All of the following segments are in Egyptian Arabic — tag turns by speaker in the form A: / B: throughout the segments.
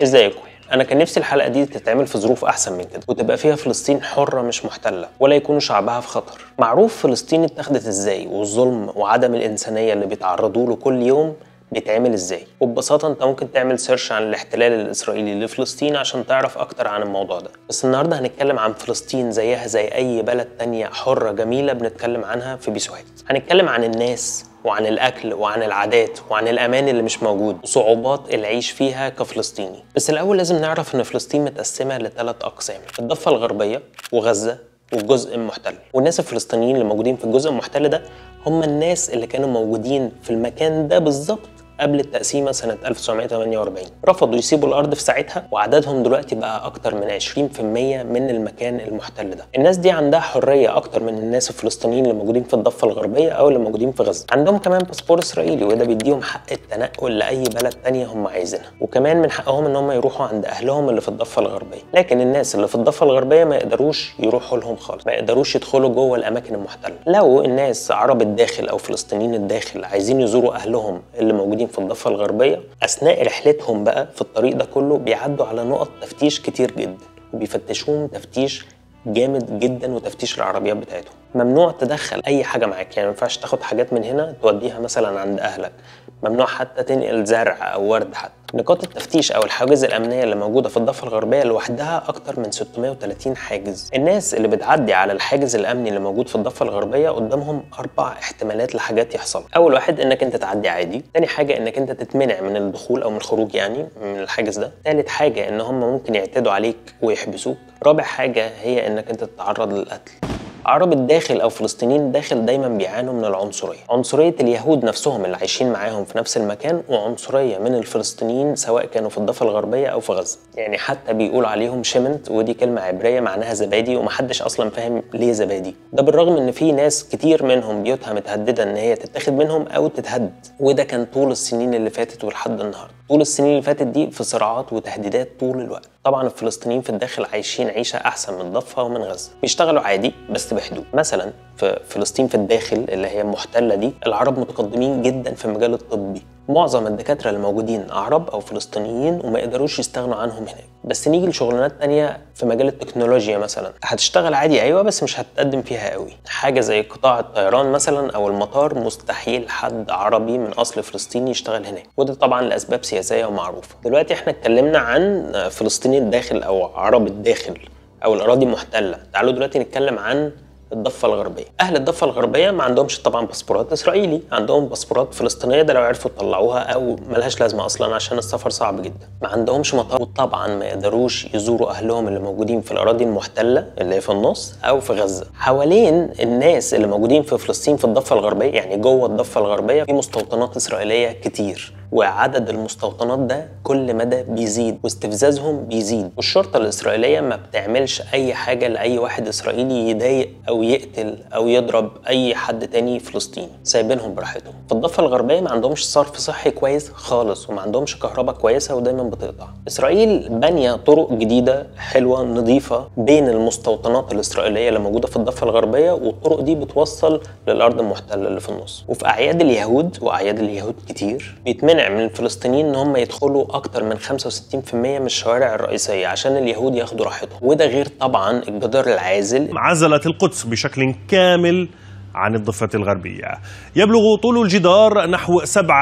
A: ازيكم انا كان نفسي الحلقه دي تتعمل في ظروف احسن من كده وتبقى فيها فلسطين حره مش محتله ولا يكونوا شعبها في خطر معروف فلسطين اتاخدت ازاي والظلم وعدم الانسانيه اللي بيتعرضوا له كل يوم بيتعمل ازاي وببساطه انت ممكن تعمل سيرش عن الاحتلال الاسرائيلي لفلسطين عشان تعرف اكتر عن الموضوع ده بس النهارده هنتكلم عن فلسطين زيها زي اي بلد تانية حره جميله بنتكلم عنها في بيسوهات هنتكلم عن الناس وعن الاكل وعن العادات وعن الامان اللي مش موجود وصعوبات العيش فيها كفلسطيني بس الاول لازم نعرف ان فلسطين متقسمه لثلاث اقسام الضفه الغربيه وغزه والجزء المحتل والناس الفلسطينيين اللي موجودين في الجزء المحتل ده هم الناس اللي كانوا موجودين في المكان ده بالظبط قبل التقسيمة سنة 1948 رفضوا يسيبوا الأرض في ساعتها وعددهم دلوقتي بقى أكتر من 20% من المكان المحتل ده الناس دي عندها حرية أكتر من الناس الفلسطينيين اللي موجودين في الضفة الغربية أو اللي موجودين في غزة عندهم كمان باسبور إسرائيلي وده بيديهم حق التنقل لأي بلد تانية هم عايزينها وكمان من حقهم إن هم يروحوا عند أهلهم اللي في الضفة الغربية لكن الناس اللي في الضفة الغربية ما يقدروش يروحوا لهم خالص ما يقدروش يدخلوا جوه الأماكن المحتلة لو الناس عرب الداخل أو فلسطينيين الداخل عايزين يزوروا أهلهم اللي موجودين في الضفة الغربية أثناء رحلتهم بقى في الطريق ده كله بيعدوا على نقط تفتيش كتير جدا وبيفتشوهم تفتيش جامد جدا وتفتيش العربيات بتاعتهم ممنوع تدخل اي حاجه معاك يعني ما ينفعش تاخد حاجات من هنا توديها مثلا عند اهلك ممنوع حتى تنقل زرع او ورد حتى نقاط التفتيش او الحواجز الامنيه اللي موجوده في الضفه الغربيه لوحدها اكتر من 630 حاجز الناس اللي بتعدي على الحاجز الامني اللي موجود في الضفه الغربيه قدامهم اربع احتمالات لحاجات يحصل اول واحد انك انت تعدي عادي تاني حاجه انك انت تتمنع من الدخول او من الخروج يعني من الحاجز ده تالت حاجه ان هم ممكن يعتدوا عليك ويحبسوك رابع حاجه هي انك انت تتعرض للقتل عرب الداخل او فلسطينيين الداخل دايما بيعانوا من العنصريه عنصريه اليهود نفسهم اللي عايشين معاهم في نفس المكان وعنصريه من الفلسطينيين سواء كانوا في الضفه الغربيه او في غزه يعني حتى بيقولوا عليهم شمنت ودي كلمه عبريه معناها زبادي ومحدش اصلا فاهم ليه زبادي ده بالرغم ان في ناس كتير منهم بيوتها متهدده ان هي تتاخد منهم او تتهد وده كان طول السنين اللي فاتت ولحد النهارده طول السنين اللي فاتت دي في صراعات وتهديدات طول الوقت طبعا الفلسطينيين في الداخل عايشين عيشه احسن من الضفه ومن غزه بيشتغلوا عادي بس بحدود مثلا في فلسطين في الداخل اللي هي محتله دي العرب متقدمين جدا في المجال الطبي معظم الدكاتره اللي موجودين عرب او فلسطينيين وما يقدروش يستغنوا عنهم هناك بس نيجي لشغلانات تانية في مجال التكنولوجيا مثلا هتشتغل عادي ايوه بس مش هتقدم فيها قوي حاجه زي قطاع الطيران مثلا او المطار مستحيل حد عربي من اصل فلسطيني يشتغل هناك وده طبعا لاسباب سياسيه ومعروفه دلوقتي احنا اتكلمنا عن فلسطيني الداخل او عرب الداخل او الاراضي المحتله تعالوا دلوقتي نتكلم عن الضفه الغربيه اهل الضفه الغربيه ما عندهمش طبعا باسبورات اسرائيلي عندهم باسبورات فلسطينيه ده لو عرفوا يطلعوها او ملهاش لازمه اصلا عشان السفر صعب جدا ما عندهمش مطار وطبعا ما يقدروش يزوروا اهلهم اللي موجودين في الاراضي المحتله اللي هي في النص او في غزه حوالين الناس اللي موجودين في فلسطين في الضفه الغربيه يعني جوه الضفه الغربيه في مستوطنات اسرائيليه كتير وعدد المستوطنات ده كل مدى بيزيد واستفزازهم بيزيد والشرطه الاسرائيليه ما بتعملش اي حاجه لاي واحد اسرائيلي يضايق او يقتل او يضرب اي حد تاني فلسطيني سايبينهم براحتهم في الضفه الغربيه ما عندهمش صرف صحي كويس خالص وما عندهمش كهرباء كويسه ودايما بتقطع اسرائيل بانيه طرق جديده حلوه نظيفه بين المستوطنات الاسرائيليه اللي موجوده في الضفه الغربيه والطرق دي بتوصل للارض المحتله اللي في النص وفي اعياد اليهود واعياد اليهود كتير بيتمنع من الفلسطينيين ان هم يدخلوا اكتر من 65% من الشوارع الرئيسيه عشان اليهود ياخدوا راحتهم وده غير طبعا الجدار العازل
B: عزلت القدس بشكل كامل عن الضفة الغربية يبلغ طول الجدار نحو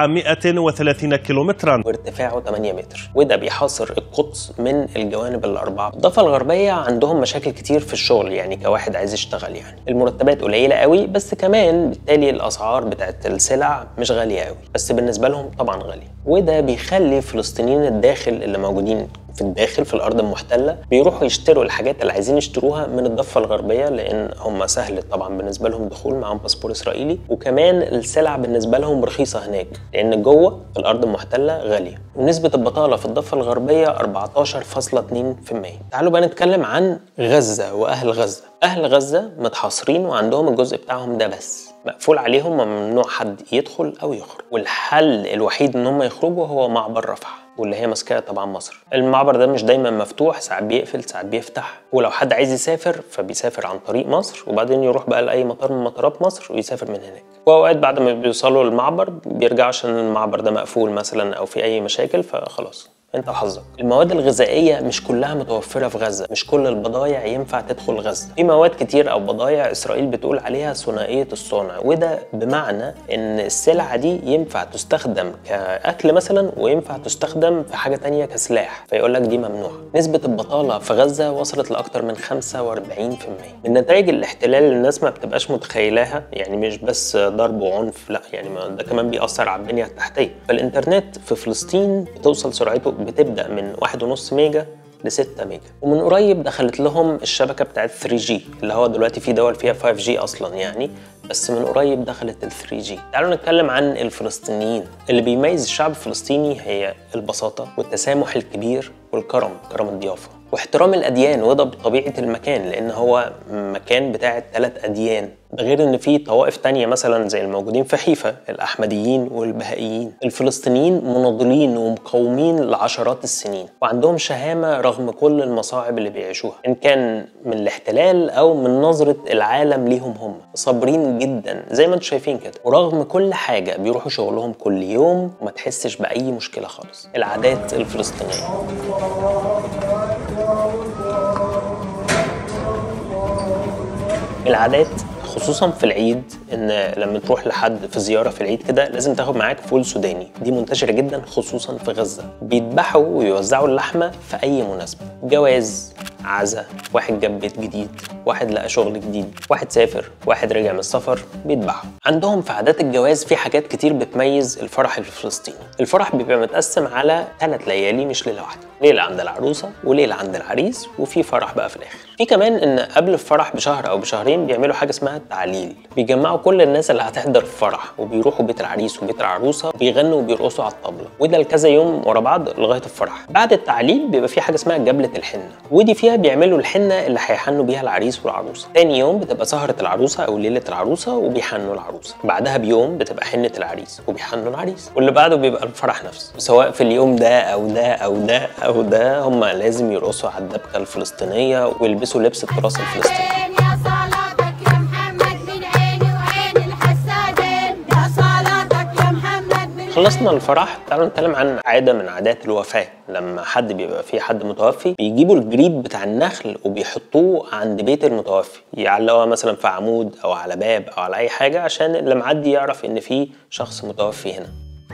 B: 730 كيلومترا
A: وارتفاعه 8 متر وده بيحاصر القدس من الجوانب الأربعة الضفة الغربية عندهم مشاكل كتير في الشغل يعني كواحد عايز يشتغل يعني المرتبات قليلة قوي بس كمان بالتالي الأسعار بتاعت السلع مش غالية قوي بس بالنسبة لهم طبعا غالية وده بيخلي فلسطينيين الداخل اللي موجودين في الداخل في الارض المحتله بيروحوا يشتروا الحاجات اللي عايزين يشتروها من الضفه الغربيه لان هم سهل طبعا بالنسبه لهم دخول معاهم باسبور اسرائيلي وكمان السلع بالنسبه لهم رخيصه هناك لان جوه في الارض المحتله غاليه ونسبه البطاله في الضفه الغربيه 14.2% تعالوا بقى نتكلم عن غزه واهل غزه اهل غزه متحاصرين وعندهم الجزء بتاعهم ده بس مقفول عليهم ممنوع حد يدخل او يخرج والحل الوحيد ان هم يخرجوا هو معبر رفح واللي هي ماسكاها طبعا مصر المعبر ده مش دايما مفتوح ساعات بيقفل ساعات بيفتح ولو حد عايز يسافر فبيسافر عن طريق مصر وبعدين يروح بقى لاي مطار من مطارات مصر ويسافر من هناك واوقات بعد ما بيوصلوا المعبر بيرجعوا عشان المعبر ده مقفول مثلا او في اي مشاكل فخلاص انت وحظك المواد الغذائيه مش كلها متوفره في غزه مش كل البضائع ينفع تدخل غزه في مواد كتير او بضائع اسرائيل بتقول عليها ثنائيه الصنع وده بمعنى ان السلعه دي ينفع تستخدم كاكل مثلا وينفع تستخدم في حاجه تانية كسلاح فيقول لك دي ممنوعه نسبه البطاله في غزه وصلت لاكتر من 45% من نتائج الاحتلال اللي الناس ما بتبقاش متخيلاها يعني مش بس ضرب وعنف لا يعني ما ده كمان بيأثر على البنيه التحتيه فالانترنت في فلسطين بتوصل سرعته بتبدا من 1.5 ميجا ل 6 ميجا ومن قريب دخلت لهم الشبكه بتاعت 3G اللي هو دلوقتي في دول فيها 5G اصلا يعني بس من قريب دخلت ال 3G تعالوا نتكلم عن الفلسطينيين اللي بيميز الشعب الفلسطيني هي البساطه والتسامح الكبير والكرم كرم الضيافه واحترام الاديان وده بطبيعه المكان لان هو مكان بتاع ثلاث اديان ده غير ان في طوائف تانية مثلا زي الموجودين في حيفا الاحمديين والبهائيين الفلسطينيين مناضلين ومقاومين لعشرات السنين وعندهم شهامه رغم كل المصاعب اللي بيعيشوها ان كان من الاحتلال او من نظره العالم ليهم هم صابرين جدا زي ما انتم شايفين كده ورغم كل حاجه بيروحوا شغلهم كل يوم وما تحسش باي مشكله خالص العادات الفلسطينيه العادات خصوصا في العيد ان لما تروح لحد في زياره في العيد كده لازم تاخد معاك فول سوداني دي منتشره جدا خصوصا في غزه بيذبحوا ويوزعوا اللحمه في اي مناسبه جواز عزا واحد جاب بيت جديد واحد لقى شغل جديد واحد سافر واحد رجع من السفر بيذبحوا عندهم في عادات الجواز في حاجات كتير بتميز الفرح الفلسطيني الفرح بيبقى متقسم على ثلاث ليالي مش ليله واحده ليله عند العروسه وليله عند العريس وفي فرح بقى في الاخر في كمان ان قبل الفرح بشهر او بشهرين بيعملوا حاجه اسمها التعليل بيجمعوا كل الناس اللي هتحضر الفرح وبيروحوا بيت العريس وبيت العروسه وبيغنوا وبيرقصوا على الطبله وده لكذا يوم ورا بعض لغايه الفرح بعد التعليل بيبقى في حاجه اسمها جبله الحنه ودي فيها بيعملوا الحنه اللي هيحنوا بيها العريس والعروسه تاني يوم بتبقى سهره العروسه او ليله العروسه وبيحنوا العروسه بعدها بيوم بتبقى حنه العريس وبيحنوا العريس واللي بعده بيبقى الفرح نفسه سواء في اليوم ده او ده او ده او ده هم لازم يرقصوا على الدبكه الفلسطينيه ويلبسوا لبس التراث الفلسطيني
C: يا صلاتك يا محمد من عيني وعين الحسادين يا صلاتك يا محمد من
A: خلصنا الفرح تعالوا نتكلم عن عادة من عادات الوفاة لما حد بيبقى فيه حد متوفي بيجيبوا الجريد بتاع النخل وبيحطوه عند بيت المتوفي يعلقوها مثلا في عمود او على باب او على اي حاجة عشان اللي معدي يعرف ان في شخص متوفي هنا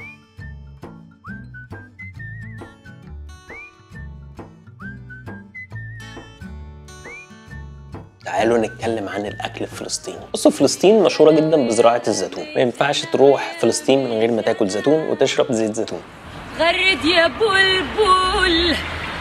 A: تعالوا نتكلم عن الاكل في فلسطين بصوا فلسطين مشهوره جدا بزراعه الزيتون ما ينفعش تروح فلسطين من غير ما تاكل زيتون وتشرب زيت زيتون
D: غرد يا بلبل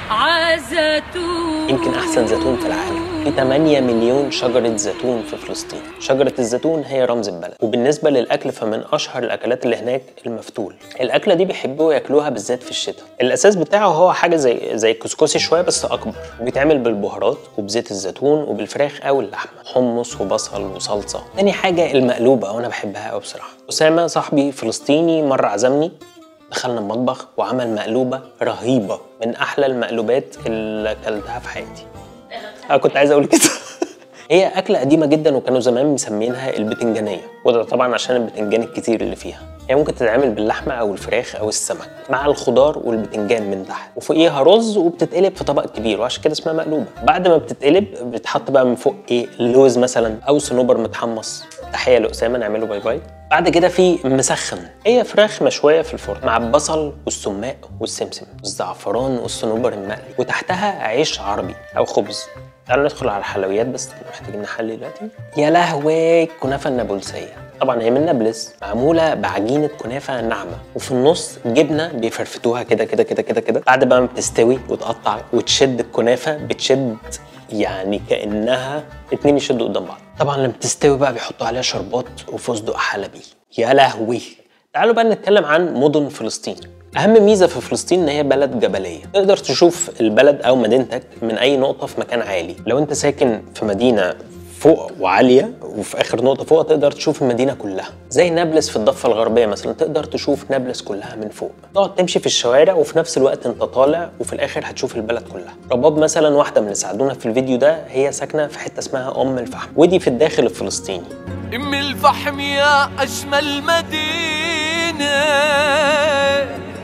D: عزتون
A: يمكن احسن زيتون في العالم في 8 مليون شجره زيتون في فلسطين شجره الزيتون هي رمز البلد وبالنسبه للاكل فمن اشهر الاكلات اللي هناك المفتول الاكله دي بيحبوا ياكلوها بالذات في الشتاء الاساس بتاعه هو حاجه زي زي الكسكسي شويه بس اكبر وبيتعمل بالبهارات وبزيت الزيتون وبالفراخ او اللحمه حمص وبصل وصلصه تاني حاجه المقلوبه وانا بحبها قوي بصراحه اسامه صاحبي فلسطيني مره عزمني دخلنا المطبخ وعمل مقلوبه رهيبه من احلى المقلوبات اللي اكلتها في حياتي انا كنت عايز اقول كده هي أكلة قديمة جدا وكانوا زمان مسمينها البتنجانية وده طبعا عشان البتنجان الكتير اللي فيها هي ممكن تتعمل باللحمة أو الفراخ أو السمك مع الخضار والبتنجان من تحت وفوقيها رز وبتتقلب في طبق كبير وعشان كده اسمها مقلوبة بعد ما بتتقلب بتحط بقى من فوق إيه لوز مثلا أو صنوبر متحمص تحية لأسامة نعمله باي باي بعد كده في مسخن هي فراخ مشوية في الفرن مع البصل والسماق والسمسم والزعفران والصنوبر المقلي وتحتها عيش عربي أو خبز تعالوا ندخل على الحلويات بس محتاجين نحل دلوقتي يا لهوي الكنافه النابلسيه طبعا هي من نابلس معموله بعجينه كنافه ناعمه وفي النص جبنه بيفرفتوها كده كده كده كده كده بعد بقى ما بتستوي وتقطع وتشد الكنافه بتشد يعني كانها اتنين يشدوا قدام بعض طبعا لما بتستوي بقى بيحطوا عليها شربات وفستق حلبي يا لهوي تعالوا بقى نتكلم عن مدن فلسطين اهم ميزه في فلسطين ان هي بلد جبليه تقدر تشوف البلد او مدينتك من اي نقطه في مكان عالي لو انت ساكن في مدينه فوق وعاليه وفي اخر نقطه فوق تقدر تشوف المدينه كلها زي نابلس في الضفه الغربيه مثلا تقدر تشوف نابلس كلها من فوق تقعد تمشي في الشوارع وفي نفس الوقت انت طالع وفي الاخر هتشوف البلد كلها رباب مثلا واحده من اللي ساعدونا في الفيديو ده هي ساكنه في حته اسمها ام الفحم ودي في الداخل الفلسطيني
E: ام الفحم يا اجمل مدينه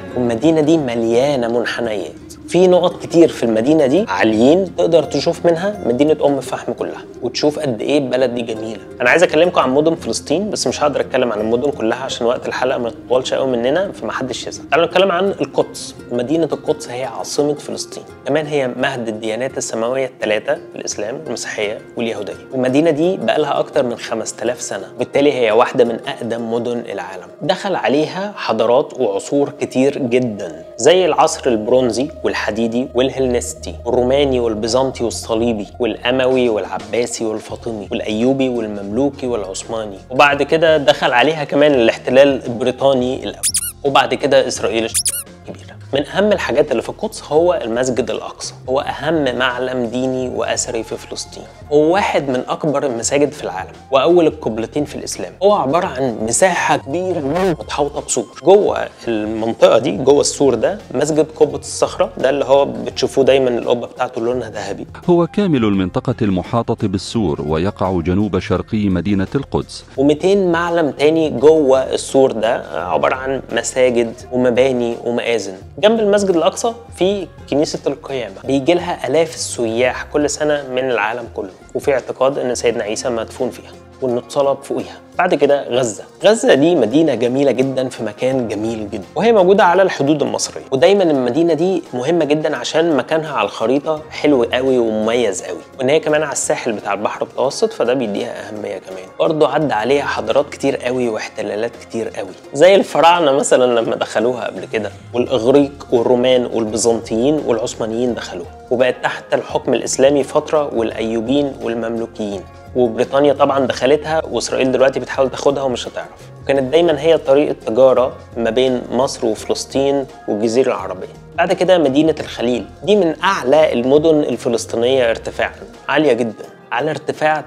A: والمدينة دي مليانة منحنيات في نقط كتير في المدينة دي عاليين تقدر تشوف منها مدينة أم الفحم كلها وتشوف قد إيه البلد دي جميلة أنا عايز أكلمكم عن مدن فلسطين بس مش هقدر أتكلم عن المدن كلها عشان وقت الحلقة ما يطولش قوي مننا فمحدش يزعل تعالوا نتكلم عن القدس مدينة القدس هي عاصمة فلسطين كمان هي مهد الديانات السماوية الثلاثة الإسلام المسيحية واليهودية المدينة دي بقالها أكتر من 5000 سنة بالتالي هي واحدة من أقدم مدن العالم دخل عليها حضارات وعصور كتير جدا زي العصر البرونزي والحديدي والهلنستي والروماني والبيزنطي والصليبي والأموي والعباسي والفاطمي والأيوبي والمملوكي والعثماني وبعد كده دخل عليها كمان الاحتلال البريطاني الأول وبعد كده إسرائيل الكبيرة من أهم الحاجات اللي في القدس هو المسجد الأقصى هو أهم معلم ديني وأثري في فلسطين هو واحد من أكبر المساجد في العالم وأول القبلتين في الإسلام هو عبارة عن مساحة كبيرة متحوطة بسور جوه المنطقة دي جوه السور ده مسجد قبة الصخرة ده اللي هو بتشوفوه دايما القبة بتاعته لونها ذهبي
E: هو كامل المنطقة المحاطة بالسور ويقع جنوب شرقي مدينة القدس
A: و200 معلم تاني جوه السور ده عبارة عن مساجد ومباني ومآذن جنب المسجد الأقصى في كنيسة القيامة بيجي لها آلاف السياح كل سنة من العالم كله وفي اعتقاد إن سيدنا عيسى مدفون فيها وإنه اتصلب فوقيها بعد كده غزة غزة دي مدينة جميلة جدا في مكان جميل جدا وهي موجودة على الحدود المصرية ودايما المدينة دي مهمة جدا عشان مكانها على الخريطة حلو قوي ومميز قوي وإن هي كمان على الساحل بتاع البحر المتوسط فده بيديها أهمية كمان برضه عدى عليها حضارات كتير قوي واحتلالات كتير قوي زي الفراعنة مثلا لما دخلوها قبل كده والإغريق والرومان والبيزنطيين والعثمانيين دخلوها وبقت تحت الحكم الإسلامي فترة والأيوبيين والمملوكيين وبريطانيا طبعا دخلتها واسرائيل دلوقتي بتحاول تاخدها ومش هتعرف وكانت دايما هي طريق التجاره ما بين مصر وفلسطين والجزيره العربيه بعد كده مدينه الخليل دي من اعلى المدن الفلسطينيه ارتفاعا عاليه جدا على ارتفاع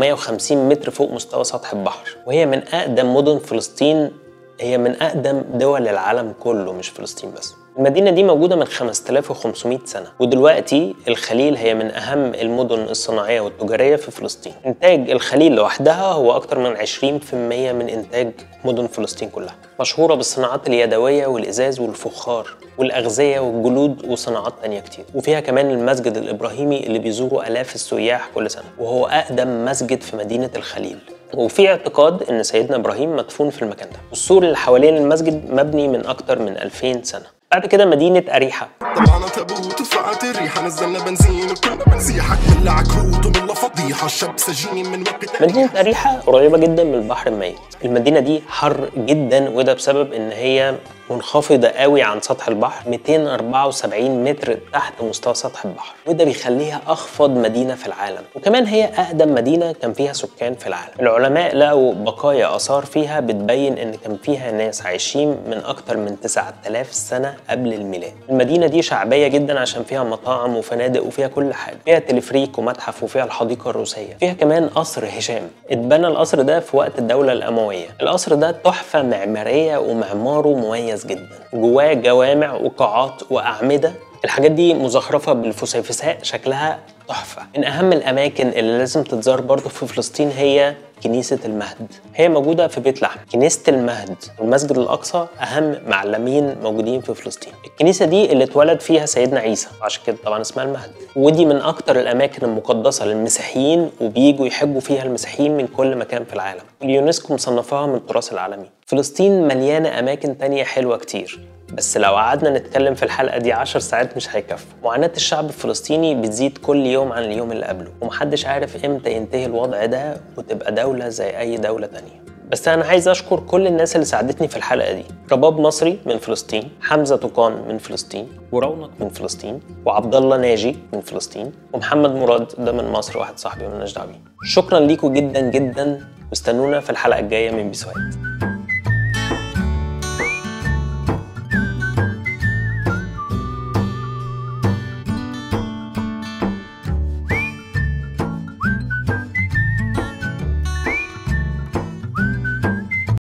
A: 950 متر فوق مستوى سطح البحر وهي من اقدم مدن فلسطين هي من اقدم دول العالم كله مش فلسطين بس المدينة دي موجودة من 5500 سنة ودلوقتي الخليل هي من أهم المدن الصناعية والتجارية في فلسطين إنتاج الخليل لوحدها هو أكتر من 20% من إنتاج مدن فلسطين كلها مشهورة بالصناعات اليدوية والإزاز والفخار والأغذية والجلود وصناعات تانية كتير وفيها كمان المسجد الإبراهيمي اللي بيزوره آلاف السياح كل سنة وهو أقدم مسجد في مدينة الخليل وفي اعتقاد ان سيدنا ابراهيم مدفون في المكان ده والسور اللي حوالين المسجد مبني من اكتر من 2000 سنه بعد كده مدينة أريحة
F: طلعنا تابوت طلعت الريحة نزلنا بنزين وكلنا بنزيحك من عكروت ومن فضيحة الشاب سجين من وقت
A: مدينة أريحة قريبة جدا من البحر الميت المدينة دي حر جدا وده بسبب ان هي منخفضة قوي عن سطح البحر 274 متر تحت مستوى سطح البحر وده بيخليها أخفض مدينة في العالم وكمان هي أقدم مدينة كان فيها سكان في العالم العلماء لقوا بقايا آثار فيها بتبين إن كان فيها ناس عايشين من أكتر من 9000 سنة قبل الميلاد المدينة دي شعبية جدا عشان فيها مطاعم وفنادق وفيها كل حاجة فيها تلفريك ومتحف وفيها الحديقة الروسية فيها كمان قصر هشام اتبنى القصر ده في وقت الدولة الأموية القصر ده تحفة معمارية ومعماره مميز جدا جواه جوامع وقاعات وأعمدة الحاجات دي مزخرفة بالفسيفساء شكلها تحفة من أهم الأماكن اللي لازم تتزار برضه في فلسطين هي كنيسة المهد هي موجودة في بيت لحم كنيسة المهد والمسجد الأقصى أهم معلمين موجودين في فلسطين الكنيسة دي اللي اتولد فيها سيدنا عيسى عشان كده طبعا اسمها المهد ودي من أكتر الأماكن المقدسة للمسيحيين وبيجوا يحبوا فيها المسيحيين من كل مكان في العالم اليونسكو مصنفاها من التراث العالمي فلسطين مليانة أماكن تانية حلوة كتير بس لو قعدنا نتكلم في الحلقة دي عشر ساعات مش هيكفوا معاناة الشعب الفلسطيني بتزيد كل يوم عن اليوم اللي قبله ومحدش عارف امتى ينتهي الوضع ده وتبقى دولة زي أي دولة تانية بس أنا عايز أشكر كل الناس اللي ساعدتني في الحلقة دي رباب مصري من فلسطين حمزة طوقان من فلسطين ورونق من فلسطين وعبد الله ناجي من فلسطين ومحمد مراد ده من مصر واحد صاحبي مالناش دعوه بيه شكرا ليكم جدا جدا واستنونا في الحلقة الجاية من بسوات